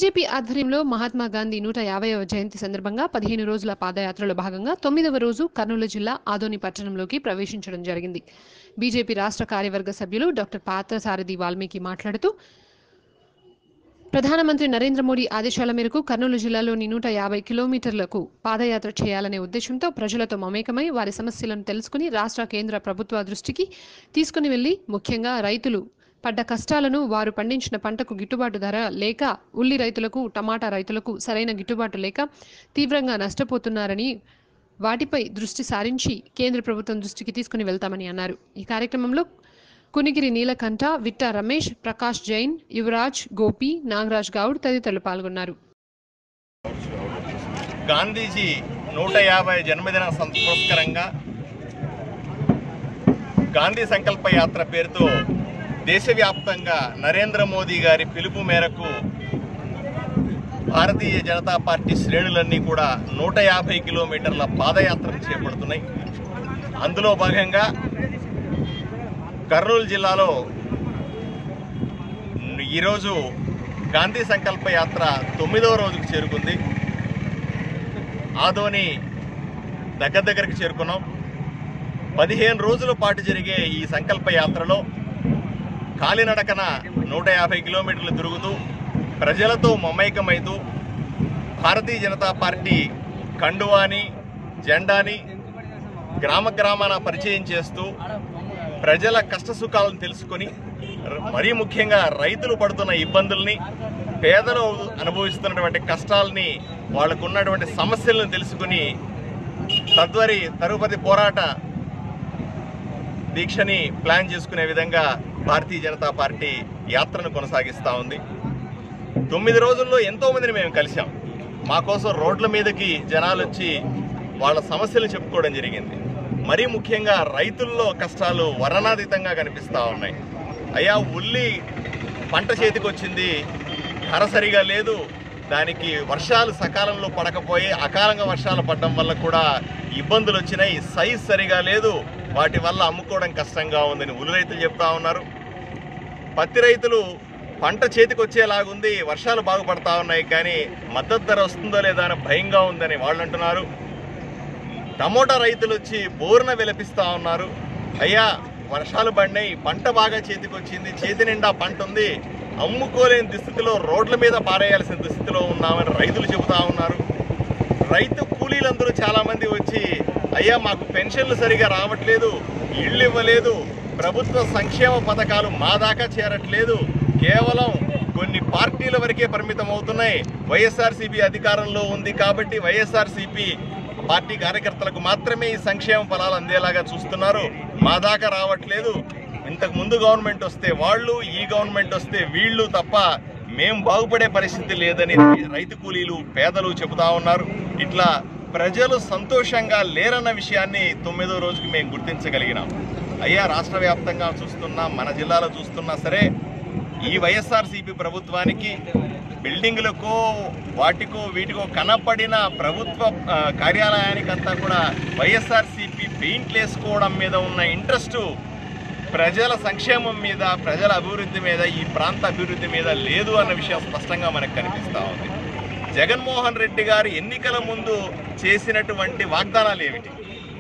BJP ఆధ్వర్యంలో మహాత్మా గాంధీ నూట యాభైవ జయంతి సందర్భంగా పదిహేను రోజుల పాదయాత్రలో భాగంగా తొమ్మిదవ రోజు కర్నూలు జిల్లా ఆదోని పట్టణంలోకి ప్రవేశించడం జరిగింది బీజేపీ రాష్ట్ర కార్యవర్గ సభ్యులు డాక్టర్ పాత్రసారథి వాల్మీకి మాట్లాడుతూ ప్రధానమంత్రి నరేంద్ర మోడీ ఆదేశాల మేరకు కర్నూలు జిల్లాలోని నూట యాభై కిలోమీటర్లకు పాదయాత్ర చేయాలనే ఉద్దేశంతో ప్రజలతో మమేకమై వారి సమస్యలను తెలుసుకుని రాష్ట్ర కేంద్ర ప్రభుత్వ దృష్టికి తీసుకుని వెళ్లి ముఖ్యంగా రైతులు పడ్డ కష్టాలను వారు పండించిన పంటకు గిట్టుబాటు ధర లేక ఉల్లి రైతులకు టమాటా రైతులకు సరైన గిట్టుబాటు లేక తీవ్రంగా నష్టపోతున్నారని వాటిపై దృష్టి సారించి కేంద్ర ప్రభుత్వం దృష్టికి తీసుకుని వెళ్తామని అన్నారు ఈ కార్యక్రమంలో కునిగిరి నీలకంఠ విట్ట రమేష్ ప్రకాష్ జైన్ యువరాజ్ గోపి నాగరాజ్ గౌడ్ తదితరులు పాల్గొన్నారు గాంధీజీ నూట యాభై జన్మదిన సంస్కరంగా గాంధీ సంకల్ప యాత్ర పేరుతో దేశవ్యాప్తంగా నరేంద్ర మోదీ గారి పిలుపు మేరకు భారతీయ జనతా పార్టీ శ్రేణులన్నీ కూడా నూట యాభై కిలోమీటర్ల పాదయాత్రను చేపడుతున్నాయి అందులో భాగంగా కర్నూలు జిల్లాలో ఈరోజు గాంధీ సంకల్ప యాత్ర తొమ్మిదవ రోజుకు చేరుకుంది ఆదోని దగ్గర దగ్గరికి చేరుకున్నాం పదిహేను రోజుల పాటు జరిగే ఈ సంకల్ప యాత్రలో కాలినడకన నూట యాభై కిలోమీటర్లు తిరుగుతూ ప్రజలతో మమైకమైతూ భారతీయ జనతా పార్టీ కండువాని జెండాని గ్రామ గ్రామాన పరిచయం చేస్తూ ప్రజల కష్ట సుఖాలను తెలుసుకొని ర- మరీ ముఖ్యంగా రైతులు పడుతున్న ఇబ్బందుల్ని పేదలు అనుభవిస్తున్నటువంటి కష్టాలని వాళ్ళకు ఉన్నటువంటి సమస్యలను తెలుసుకుని తద్వరి తరుపతి పోరాట దీక్షని ప్లాన్ చేసుకునే విధంగా భారతీయ జనతా పార్టీ యాత్రను కొనసాగిస్తూ ఉంది తొమ్మిది రోజుల్లో ఎంతో మందిని మేము కలిసాం మా కోసం రోడ్ల మీదకి జనాలు వచ్చి వాళ్ళ సమస్యలు చెప్పుకోవడం జరిగింది మరీ ముఖ్యంగా రైతుల్లో కష్టాలు వర్ణనాతీతంగా కనిపిస్తూ ఉన్నాయి అయ్యా ఉల్లి పంట చేతికి వచ్చింది ధర సరిగా లేదు దానికి వర్షాలు సకాలంలో పడకపోయి అకాలంగా వర్షాలు పడడం వల్ల కూడా ఇబ్బందులు వచ్చినాయి సైజ్ సరిగా లేదు వాటి వల్ల అమ్ముకోవడం కష్టంగా ఉందని ఉల్లి రైతులు చెప్తా ఉన్నారు పత్తి రైతులు పంట చేతికి వచ్చేలాగుంది వర్షాలు బాగుపడతా ఉన్నాయి కానీ మద్దతు ధర వస్తుందో లేదా అని భయంగా ఉందని వాళ్ళు అంటున్నారు టమోటా రైతులు వచ్చి బోరున విలపిస్తా ఉన్నారు అయ్యా వర్షాలు పడినాయి పంట బాగా చేతికి వచ్చింది చేతి నిండా పంట ఉంది అమ్ముకోలేని దుస్థితిలో రోడ్ల మీద పారేయాల్సిన దుస్థితిలో ఉన్నామని రైతులు చెబుతా ఉన్నారు రైతు కూలీలందరూ చాలా మంది వచ్చి అయ్యా మాకు పెన్షన్లు సరిగా రావట్లేదు ఇళ్ళు ఇవ్వలేదు ప్రభుత్వ సంక్షేమ పథకాలు మా దాకా చేరట్లేదు కేవలం కొన్ని పార్టీల వరకే పరిమితం అవుతున్నాయి వైఎస్ఆర్సీపీ అధికారంలో ఉంది కాబట్టి వైఎస్ఆర్సీపీ పార్టీ కార్యకర్తలకు మాత్రమే ఈ సంక్షేమ ఫలాలు అందేలాగా చూస్తున్నారు మా దాకా రావట్లేదు ఇంతకు ముందు గవర్నమెంట్ వస్తే వాళ్ళు ఈ గవర్నమెంట్ వస్తే వీళ్ళు తప్ప మేం బాగుపడే పరిస్థితి లేదని రైతు కూలీలు పేదలు చెబుతా ఉన్నారు ఇట్లా ప్రజలు సంతోషంగా లేరన్న విషయాన్ని తొమ్మిదో రోజుకి మేము గుర్తించగలిగినాం అయ్యా రాష్ట్ర వ్యాప్తంగా చూస్తున్నా మన జిల్లాలో చూస్తున్నా సరే ఈ వైఎస్ఆర్సీపీ ప్రభుత్వానికి బిల్డింగులకో వాటికో వీటికో కనపడిన ప్రభుత్వ ఆ, కార్యాలయానికంతా కూడా వైఎస్ఆర్సీపీ పెయింట్లు వేసుకోవడం మీద ఉన్న ఇంట్రెస్ట్ ప్రజల సంక్షేమం మీద ప్రజల అభివృద్ధి మీద ఈ ప్రాంత అభివృద్ధి మీద లేదు అన్న విషయం స్పష్టంగా మనకు కనిపిస్తూ ఉంది జగన్మోహన్ రెడ్డి గారు ఎన్నికల ముందు చేసినటువంటి వాగ్దానాలు ఏమిటి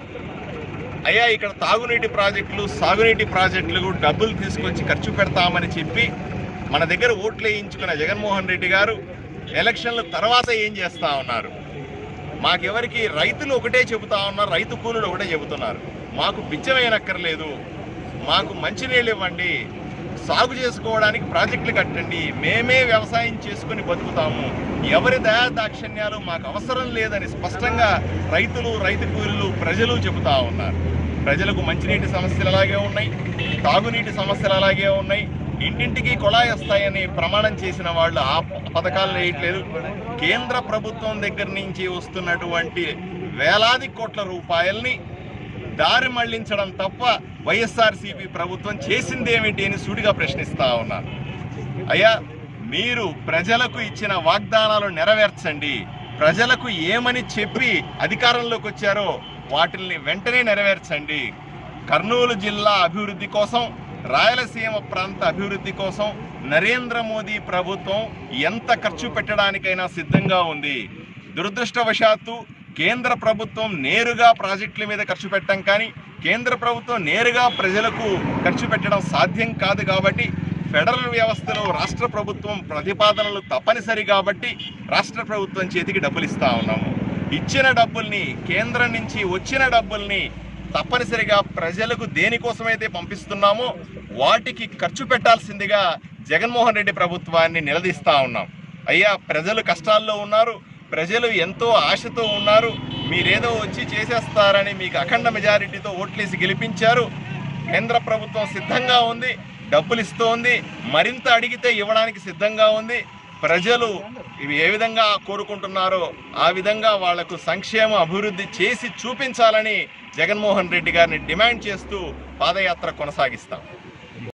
అయ్యా ఇక్కడ తాగునీటి ప్రాజెక్టులు సాగునీటి ప్రాజెక్టులు డబ్బులు తీసుకొచ్చి ఖర్చు పెడతామని చెప్పి మన దగ్గర ఓట్లు వేయించుకున్న జగన్మోహన్ రెడ్డి గారు ఎలక్షన్ల తర్వాత ఏం చేస్తా ఉన్నారు మాకెవరికి రైతులు ఒకటే చెబుతా ఉన్నారు రైతు కూలీలు ఒకటే చెబుతున్నారు మాకు బిచ్చమేనక్కర్లేదు మాకు మంచినీళ్ళు ఇవ్వండి సాగు చేసుకోవడానికి ప్రాజెక్టులు కట్టండి మేమే వ్యవసాయం చేసుకుని బతుకుతాము ఎవరి దయా దాక్షిణ్యాలు మాకు అవసరం లేదని స్పష్టంగా రైతులు రైతు కూలీలు ప్రజలు చెబుతా ఉన్నారు ప్రజలకు మంచినీటి సమస్యలు అలాగే ఉన్నాయి తాగునీటి సమస్యలు అలాగే ఉన్నాయి ఇంటింటికి కుళాయి వస్తాయని ప్రమాణం చేసిన వాళ్ళు ఆ పథకాలు వేయట్లేదు కేంద్ర ప్రభుత్వం దగ్గర నుంచి వస్తున్నటువంటి వేలాది కోట్ల రూపాయల్ని దారి మళ్లించడం తప్ప వైఎస్ఆర్సీపీ ప్రభుత్వం చేసిందేమిటి అని సూటిగా ప్రశ్నిస్తా ఉన్నాను అయ్యా మీరు ప్రజలకు ఇచ్చిన వాగ్దానాలు నెరవేర్చండి ప్రజలకు ఏమని చెప్పి అధికారంలోకి వచ్చారో వాటిల్ని వెంటనే నెరవేర్చండి కర్నూలు జిల్లా అభివృద్ధి కోసం రాయలసీమ ప్రాంత అభివృద్ధి కోసం నరేంద్ర మోదీ ప్రభుత్వం ఎంత ఖర్చు పెట్టడానికైనా సిద్ధంగా ఉంది దురదృష్టవశాత్తు కేంద్ర ప్రభుత్వం నేరుగా ప్రాజెక్టుల మీద ఖర్చు పెట్టడం కానీ కేంద్ర ప్రభుత్వం నేరుగా ప్రజలకు ఖర్చు పెట్టడం సాధ్యం కాదు కాబట్టి ఫెడరల్ వ్యవస్థలో రాష్ట్ర ప్రభుత్వం ప్రతిపాదనలు తప్పనిసరి కాబట్టి రాష్ట్ర ప్రభుత్వం చేతికి డబ్బులు ఇస్తా ఉన్నాము ఇచ్చిన డబ్బుల్ని కేంద్రం నుంచి వచ్చిన డబ్బుల్ని తప్పనిసరిగా ప్రజలకు దేనికోసమైతే పంపిస్తున్నామో వాటికి ఖర్చు పెట్టాల్సిందిగా జగన్మోహన్ రెడ్డి ప్రభుత్వాన్ని నిలదీస్తా ఉన్నాం అయ్యా ప్రజలు కష్టాల్లో ఉన్నారు ప్రజలు ఎంతో ఆశతో ఉన్నారు మీరేదో వచ్చి చేసేస్తారని మీకు అఖండ మెజారిటీతో ఓట్లేసి గెలిపించారు కేంద్ర ప్రభుత్వం సిద్ధంగా ఉంది డబ్బులు ఇస్తోంది మరింత అడిగితే ఇవ్వడానికి సిద్ధంగా ఉంది ప్రజలు ఇవి ఏ విధంగా కోరుకుంటున్నారో ఆ విధంగా వాళ్లకు సంక్షేమ అభివృద్ధి చేసి చూపించాలని జగన్మోహన్ రెడ్డి గారిని డిమాండ్ చేస్తూ పాదయాత్ర కొనసాగిస్తాం